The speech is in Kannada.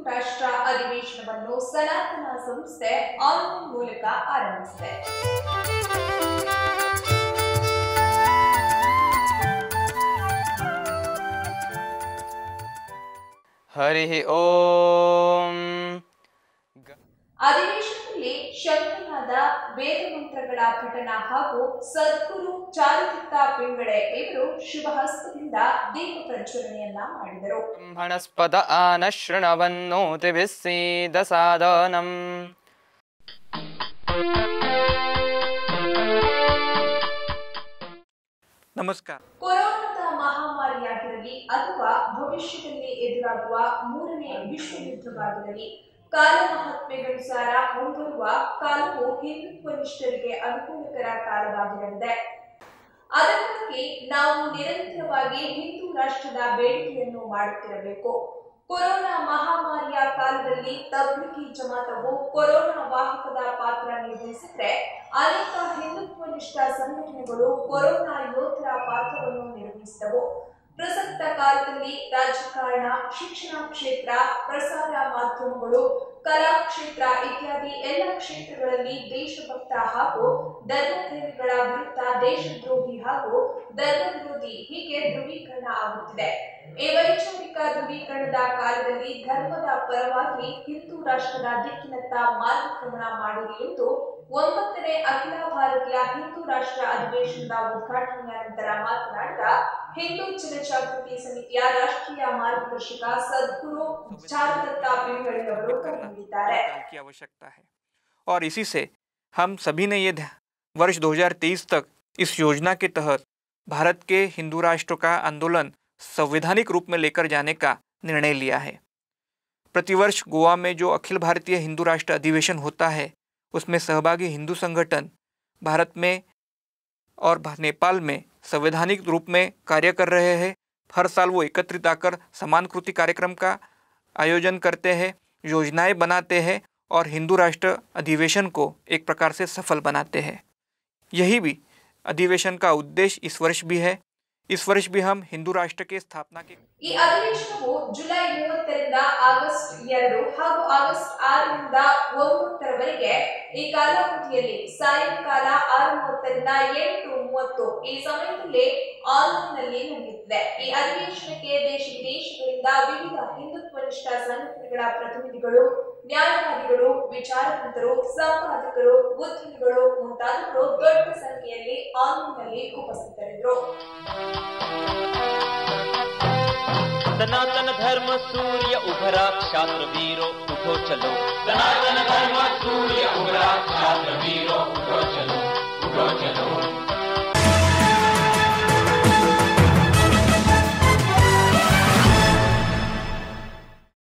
ರಾಷ್ಟ್ರ ಅಧಿವೇಶನವನ್ನು ಸನಾತನ ಸಂಸ್ಥೆ ಆನ್ಲೈನ್ ಮೂಲಕ ಆರಂಭಿಸಿದೆ ಹರಿ ಓಂ ಅಧಿವೇಶನದಲ್ಲಿ ಶಂಕರನಾದ ವೇದ ಮಂತ್ರಗಳ ಪಠಣ ಹಾಗೂ ಸದ್ಗುರು ಚಾರುತಿತ್ತ ಪಿಂಗಳೆ ಇವರು ಶುಭಹಸ್ತದಿಂದ ದೀಪ ಪ್ರಜ್ವಲನೆಯನ್ನ ಮಾಡಿದರು ಬ್ರಹ್ಮಣಸ್ಪದ ಆನ ಶೃಣವನ್ನೋತಿ ವಿಸ್ಸೀದ ಸಾಧನಂ ನಮಸ್ಕಾರ ಕೊರೋನಾದ ಮಹಾಮಾರಿಯಾಗಿರಲಿ ಅಥವಾ ಭವಿಷ್ಯದಲ್ಲಿ ಎದುರಾಗುವ ಮೂರನೇ ವಿಶ್ವ ಯುದ್ಧವಾಗಿರಲಿ ಕಾಲ ಮಹಾತ್ಮೆಗನುಸಾರ ಮುಂಬರುವ ಕಾಲವು ಹಿಂದುತ್ವನಿಷ್ಠರಿಗೆ ಅನುಕೂಲಕರ ಕಾಲವಾಗಿರಲಿದೆ ಅದಕ್ಕಾಗಿ ನಾವು ನಿರಂತರವಾಗಿ ಹಿಂದೂ ರಾಷ್ಟ್ರದ ಬೇಡಿಕೆಯನ್ನು ಮಾಡುತ್ತಿರಬೇಕು ಕೊರೋನಾ ಮಹಾಮಾರಿಯ ಕಾಲದಲ್ಲಿ ತಬ್ಲಿಗಿ ಜಮಾತವು ಕೊರೋನಾ ವಾಹಕದ ಪಾತ್ರ ನಿರ್ವಹಿಸಿದ್ರೆ ಅನೇಕ ಹಿಂದುತ್ವನಿಷ್ಠ ಸಂಘಟನೆಗಳು ಕೊರೋನಾ ಯೋಧರ ಪಾತ್ರವನ್ನು ನಿರ್ವಹಿಸಿದವು ಪ್ರಸಕ್ತ ಕಾಲದಲ್ಲಿ ರಾಜಕಾರಣ ಶಿಕ್ಷಣ ಕ್ಷೇತ್ರ ಪ್ರಸಾರ ಮಾಧ್ಯಮಗಳು ಕಲಾ ಕ್ಷೇತ್ರ ಇತ್ಯಾದಿ ಎಲ್ಲ ಕ್ಷೇತ್ರಗಳಲ್ಲಿ ದೇಶಭಕ್ತ ಹಾಗೂ ಧರ್ಮಪ್ರೇಮಿಗಳ ವಿರುದ್ಧ ದೇಶದ್ರೋಹಿ ಹಾಗೂ ಧರ್ಮ ವಿರೋಧಿ ಹೀಗೆ ಧ್ರುವೀಕರಣ ಆಗುತ್ತಿದೆ ಈ ವೈಚಾರಿಕ ಧ್ರುವೀಕರಣದ ಕಾಲದಲ್ಲಿ ಧರ್ಮದ ಪರವಾಗಿ ಹಿಂದೂ ರಾಷ್ಟ್ರದ ದಿಕ್ಕಿನತ್ತ ಮಾರ್ಗಕ್ರಮಣ ಮಾಡಿರಿ ಎಂದು ಒಂಬತ್ತನೇ ಅಖಿಲ ಭಾರತೀಯ ಹಿಂದೂ ರಾಷ್ಟ್ರ ಅಧಿವೇಶನದ ಉದ್ಘಾಟನೆಯ ನಂತರ ಮಾತನಾಡಿದ ಹಿಂದೂ ಜನಜಾಗೃತಿ ಸಮಿತಿಯ ರಾಷ್ಟ್ರೀಯ ಮಾರ್ಗದರ್ಶಕ ಸದ್ಗುರು ಚಾರುದತ್ತ ಪಿಂಗಳಿ ಅವರು ಕರೆ ನೀಡಿದ್ದಾರೆ काल की आवश्यकता है और इसी से हम सभी ने ये ध्या- वर्ष 2023 तक इस योजना के तहत भारत के हिंदू राष्ट्र का आंदोलन संवैधानिक रूप में लेकर जाने का निर्णय लिया है प्रतिवर्ष गोवा में जो अखिल भारतीय हिंदू राष्ट्र अधिवेशन होता है उसमें सहभागी हिंदू संगठन भारत में और भा- नेपाल में संवैधानिक रूप में कार्य कर रहे हैं हर साल वो एकत्रित आकर समानकृति कार्यक्रम का आयोजन करते हैं योजनाएं बनाते हैं और हिंदू राष्ट्र अधिवेशन को एक प्रकार से सफल बनाते हैं यही भी अधिवेशन का उद्देश्य इस वर्ष भी है इस वर्ष भी हम हिंदू राष्ट्र के स्थापना के ಈ ಅಧಿವೇಶನವು ಜುಲೈ ಮೂವತ್ತರಿಂದ ಆಗಸ್ಟ್ ಎರಡು ಹಾಗೂ ಆಗಸ್ಟ್ ಆರರಿಂದ ಒಂಬತ್ತರವರೆಗೆ ಈ ಕಾಲಾವಧಿಯಲ್ಲಿ ಸಾಯಂಕಾಲ ಆರು ಮೂವತ್ತರಿಂದ ಎಂಟು ಮೂವತ್ತು ಈ ಸಮಯದಲ್ಲಿ ಆನ್ಲೈನ್ ನಲ್ಲಿ ನಡೆಯುತ್ತದೆ ಈ ಅಧಿವೇಶನಕ್ಕೆ ದೇಶ ವಿದೇಶಗಳಿಂದ ವಿವಿಧ ಹಿಂದುತ್ವನಿಷ್ಠ ಸಂಘಟನೆಗಳ ಪ್ರತಿನಿಧಿಗಳು ನ್ಯಾಯವಾದಿಗಳು ವಿಚಾರವಂತರು ಸಂಪಾದಕರು ಉದ್ಯಮಿಗಳು ಮುಂತಾದವರು ದೊಡ್ಡ ಸಂಖ್ಯೆಯಲ್ಲಿ ಆನ್ಲೈನ್ ನಲ್ಲಿ ಉಪಸ್ಥಿತರಿದ್ದರು सनातन धर्म सूर्य उभरा क्षात्र वीरो उठो चलो सनातन धर्म सूर्य उभरा क्षात्र वीरो